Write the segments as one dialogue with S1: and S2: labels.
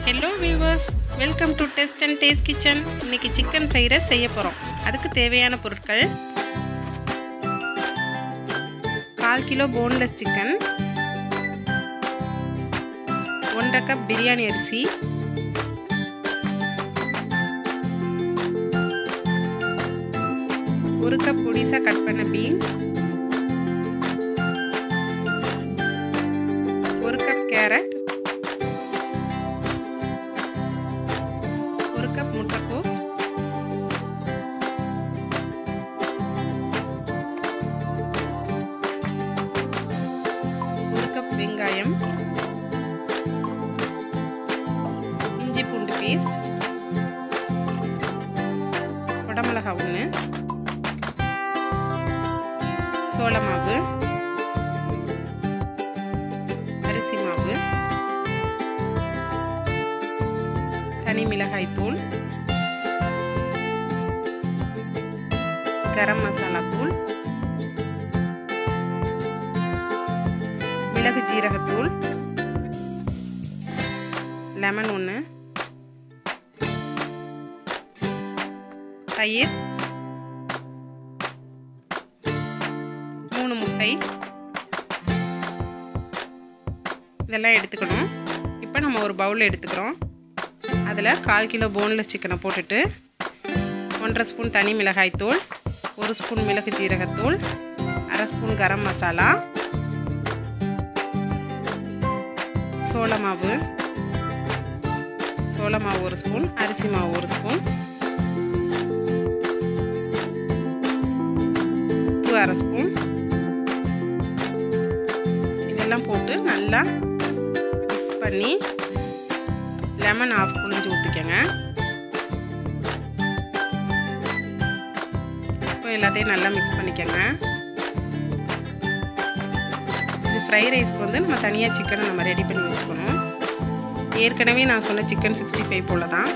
S1: hello viewers welcome to test and taste kitchen இன்னைக்கு chicken fry rice செய்ய போகிறோம் அதுக்கு தேவையான பொருட்கள் கால் கிலோ போன்லெஸ் சிக்கன் ஒன்றரை கப் பிரியாணி அரிசி ஒரு கப் பொடிசாக கட் பண்ண பீன்ஸ் ஒரு கப் கேரட் ஒரு கப் முட்டைக்கோஸ் ஒரு கப் வெங்காயம் இஞ்சி பூண்டு பேஸ்ட் குடமிளகா ஒன்று சோள மாவு அரிசி மாவு தனி மிளகாய் தூள் கரம் மசாலா தூள் மிளகு ஜீரகத்தூள் லெமன் ஒன்று தயிர் மூணு முட்டை இதெல்லாம் எடுத்துக்கணும் இப்போ நம்ம ஒரு பவுல் எடுத்துக்கிறோம் அதில் கால் கிலோ போன்லெஸ் சிக்கனை போட்டுட்டு ஒன்றரை ஸ்பூன் தனி மிளகாய் தூள் ஒரு ஸ்பூன் மிளகு ஜீரகத்தூள் அரை ஸ்பூன் கரம் மசாலா சோள மாவு சோள மாவு ஒரு ஸ்பூன் அரிசி மாவு ஒரு ஸ்பூன் உப்பு அரை ஸ்பூன் இதெல்லாம் போட்டு நல்லா மிக்ஸ் பண்ணி லெமன் ஆஃப் புழிஞ்சு ஊற்றிக்கங்க இப்போ எல்லாத்தையும் நல்லா மிக்ஸ் பண்ணிக்கோங்க இது ஃப்ரை ரைஸ்க்கு வந்து நம்ம தனியாக சிக்கனை நம்ம ரெடி பண்ணி வச்சுக்கணும் ஏற்கனவே நான் சொன்ன சிக்கன் சிக்ஸ்டி ஃபைவ் போல் தான்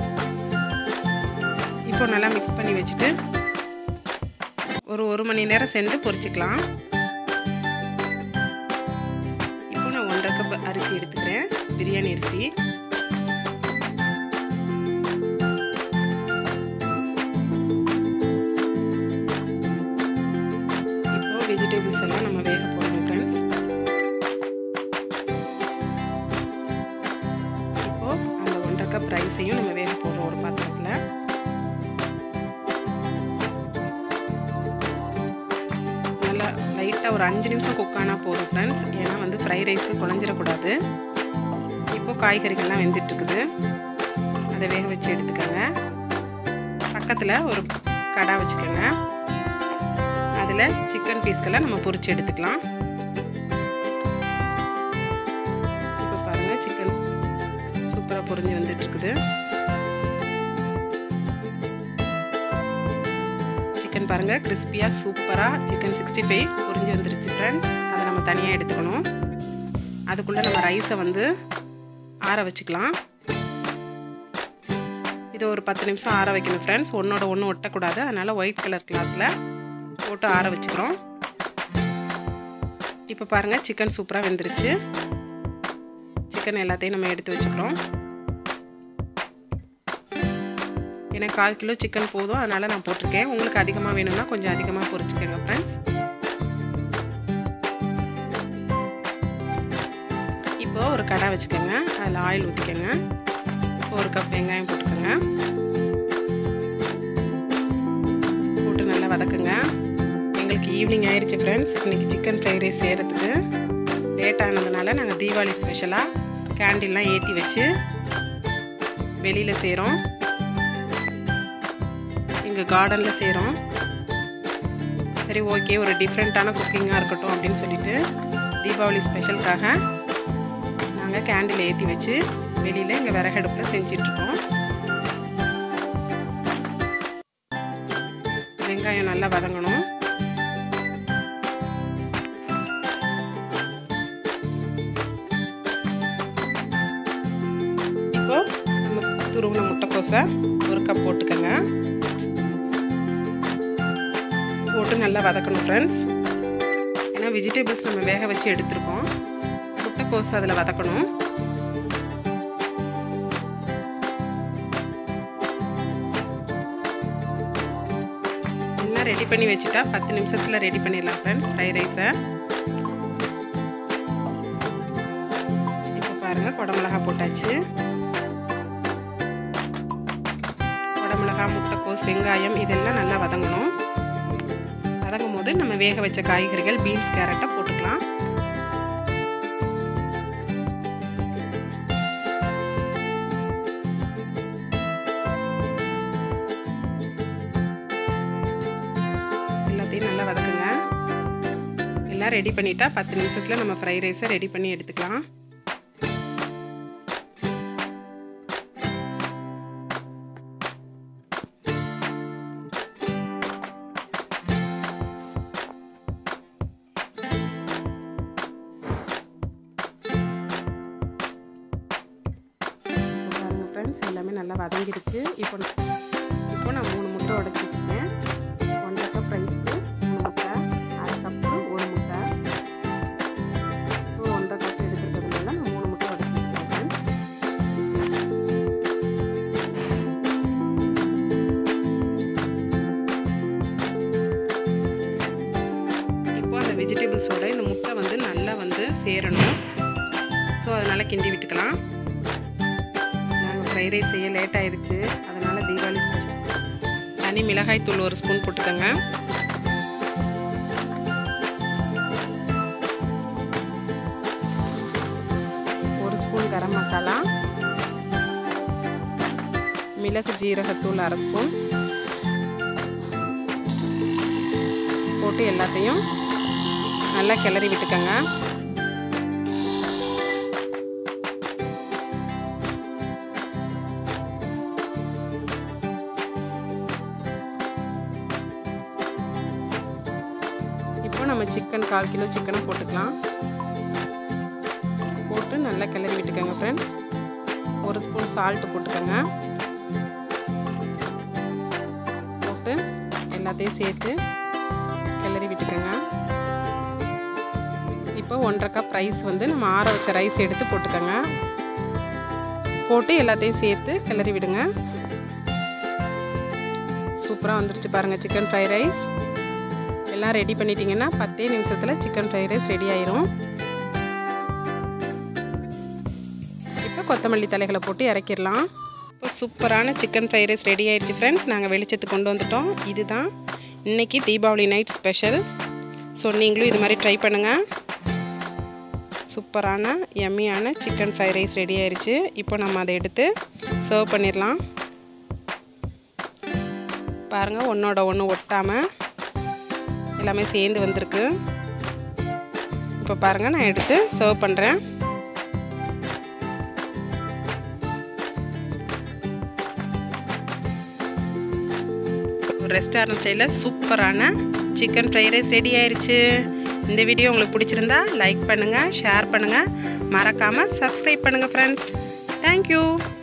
S1: இப்போ நல்லா மிக்ஸ் பண்ணி வச்சுட்டு ஒரு ஒரு மணி நேரம் சென்று பொரிச்சிக்கலாம் இப்போ நான் ஒன்றரை கப் அரிசி எடுத்துக்கிறேன் பிரியாணி அரிசி இப்போ வெஜிடபிள்ஸ் எல்லாம் நம்ம வேக போடணும் ஃப்ரெண்ட்ஸ் இப்போ அந்த ஒன்றரை கப் ரைஸையும் நம்ம வேக போடுறோம் ஒரு பாத்திரத்தில் நல்லா லைட்டாக ஒரு அஞ்சு நிமிஷம் குக் ஆனால் போதும் ஃப்ரெண்ட்ஸ் ஏன்னா வந்து ஃப்ரை ரைஸ்க்கு குழஞ்சிடக்கூடாது இப்போது காய்கறிகள்லாம் வெந்துட்டுருக்குது அதை வேக வச்சு எடுத்துக்கோங்க பக்கத்தில் ஒரு கடா வச்சுக்கோங்க அதில் சிக்கன் பீஸ்களை நம்ம பொரிச்சு எடுத்துக்கலாம் இப்போ பாருங்கள் சிக்கன் சூப்பராக பொரிஞ்சு வந்துட்டுருக்குது சிக்கன் பாருங்கள் கிறிஸ்பியாக சூப்பராக சிக்கன் சிக்ஸ்டி ஃபைவ் பொரிஞ்சு வந்துருச்சு ஃப்ரெண்ட்ஸ் அதை நம்ம தனியாக எடுத்துக்கணும் அதுக்குள்ளே நம்ம ரைஸை வந்து ஆற வச்சுக்கலாம் இது ஒரு பத்து நிமிஷம் ஆற வைக்கணும் ஃப்ரெண்ட்ஸ் ஒன்றோட ஒன்று ஒட்டக்கூடாது அதனால் ஒயிட் கலர் கிளாத்தில் போட்டு ஆற வச்சுக்கிறோம் இப்போ பாருங்கள் சிக்கன் சூப்பராக வெந்துருச்சு சிக்கன் எல்லாத்தையும் நம்ம எடுத்து வச்சுக்கிறோம் எனக்கு கால் கிலோ சிக்கன் போதும் அதனால் நான் போட்டிருக்கேன் உங்களுக்கு அதிகமாக வேணும்னா கொஞ்சம் அதிகமாக பொரிச்சுக்கோங்க ஃப்ரெண்ட்ஸ் இப்போ ஒரு கடை வச்சுக்கோங்க அதில் ஆயில் ஊற்றிக்கோங்க ஒரு கப் வெங்காயம் போட்டுக்கோங்க போட்டு நல்லா வதக்குங்க எங்களுக்கு ஈவினிங் ஆயிடுச்சு ஃப்ரெண்ட்ஸ் இன்றைக்கி சிக்கன் ஃப்ரைட் ரைஸ் செய்கிறதுக்கு லேட் ஆனதுனால நாங்கள் தீபாவளி ஸ்பெஷலாக கேண்டில்லாம் ஏற்றி வச்சு வெளியில் செய்கிறோம் எங்கள் கார்டனில் செய்கிறோம் சரி ஓகே ஒரு டிஃப்ரெண்ட்டான குக்கிங்காக இருக்கட்டும் அப்படின்னு சொல்லிட்டு தீபாவளி ஸ்பெஷலுக்காக நாங்கள் கேண்டில் ஏற்றி வச்சு வெளியில் இங்கே விறகடுப்பில் செஞ்சிட்ருக்கோம் வெங்காயம் நல்லா வதங்கணும் இப்போ நம்ம துருவின முட்டைக்கோசை ஒரு கப் போட்டுக்கோங்க போட்டு நல்லா வதக்கணும் ஃப்ரெண்ட்ஸ் ஏன்னா வெஜிடபிள்ஸ் நம்ம வேக வச்சு எடுத்துருக்கோம் முட்டைக்கோஸ் அதில் வதக்கணும் இதெல்லாம் ரெடி பண்ணி வச்சுட்டா பத்து நிமிஷத்தில் ரெடி பண்ணிடலாம் ஃப்ரெண்ட்ஸ் ஃப்ரைட் ரைஸை இப்போ பாருங்கள் குடமிளகா போட்டாச்சு குடமிளகா முட்டைக்கோஸ் வெங்காயம் இதெல்லாம் நல்லா வதங்கணும் வதங்கும் போது நம்ம வேக வச்ச காய்கறிகள் பீன்ஸ் கேரட்டை போட்டுக்கலாம் எல்லாத்தையும் நல்லா வதக்குங்க எல்லாம் ரெடி பண்ணிட்டா பத்து நிமிஷத்தில் நம்ம ஃப்ரைட் ரைஸை ரெடி பண்ணி எடுத்துக்கலாம் பாருங்க ஃப்ரெண்ட்ஸ் எல்லாமே நல்லா வதங்கிருச்சு இப்போ இப்போ நான் மூணு முட்டை உடச்சிருக்கேன் ஒன்றரை கப் ரைஸ்க்கு மூணு முட்டை அரை கப்பு ஒரு முட்டை இப்போ ஒன்றரை கப் எடுத்துருக்கிறதுனால நான் மூணு முட்டை உடச்சிருக்கேன் இப்போ அந்த வெஜிடபிள்ஸோட இந்த முட்டை வந்து நல்லா வந்து சேரணும் ஸோ அதனால் கிண்டி விட்டுக்கலாம் நாங்கள் ஃப்ரைட் ரைஸ் செய்ய லேட் ஆயிடுச்சு அதனால் தீபாவளி ஸ்பெஷல் தனி மிளகாய் தூள் ஒரு ஸ்பூன் போட்டுக்கோங்க ஒரு ஸ்பூன் கரம் மசாலா மிளகு ஜீரகத்தூள் அரை ஸ்பூன் போட்டு எல்லாத்தையும் நல்லா கிளறி விட்டுக்கோங்க இப்போ நம்ம சிக்கன் கால் கிலோ சிக்கனை போட்டுக்கலாம் போட்டு நல்லா கிளறி விட்டுக்கோங்க ஃப்ரெண்ட்ஸ் ஒரு ஸ்பூன் சால்ட்டு போட்டுக்கோங்க போட்டு எல்லாத்தையும் சேர்த்து கிளறி விட்டுக்கோங்க இப்போ ஒன்றரை கப் ரைஸ் வந்து நம்ம ஆற வச்ச ரைஸ் எடுத்து போட்டுக்கோங்க போட்டு எல்லாத்தையும் சேர்த்து கிளறி விடுங்க சூப்பராக வந்துருச்சு பாருங்கள் சிக்கன் ஃப்ரைட் ரைஸ் எல்லாம் ரெடி பண்ணிட்டீங்கன்னா பத்தே நிமிஷத்தில் சிக்கன் ஃப்ரைட் ரைஸ் ரெடி ஆயிரும் இப்போ கொத்தமல்லி தலைகளை போட்டு இறக்கிடலாம் இப்போ சூப்பரான சிக்கன் ஃப்ரைட் ரைஸ் ரெடி ஆயிடுச்சு ஃப்ரெண்ட்ஸ் நாங்கள் வெளிச்சத்துக்கு கொண்டு வந்துட்டோம் இதுதான் இன்றைக்கி தீபாவளி நைட் ஸ்பெஷல் ஸோ நீங்களும் இது மாதிரி ட்ரை பண்ணுங்கள் சூப்பரான எம்மியான சிக்கன் ஃப்ரைட் ரைஸ் ரெடி ஆயிடுச்சு இப்போ நம்ம அதை எடுத்து சர்வ் பண்ணிடலாம் பாருங்கள் ஒன்றோட ஒன்று ஒட்டாமல் எல்லாமே சேர்ந்து வந்திருக்கு இப்போ பாருங்கள் நான் எடுத்து சர்வ் பண்ணுறேன் ரெஸ்டாரண்ட் ஸ்டைலில் சூப்பரான சிக்கன் ஃப்ரைட் ரைஸ் ரெடி ஆயிடுச்சு இந்த வீடியோ உங்களுக்கு பிடிச்சிருந்தா லைக் பண்ணுங்கள் ஷேர் பண்ணுங்கள் மறக்காமல் சப்ஸ்கிரைப் பண்ணுங்கள் ஃப்ரெண்ட்ஸ் தேங்க்யூ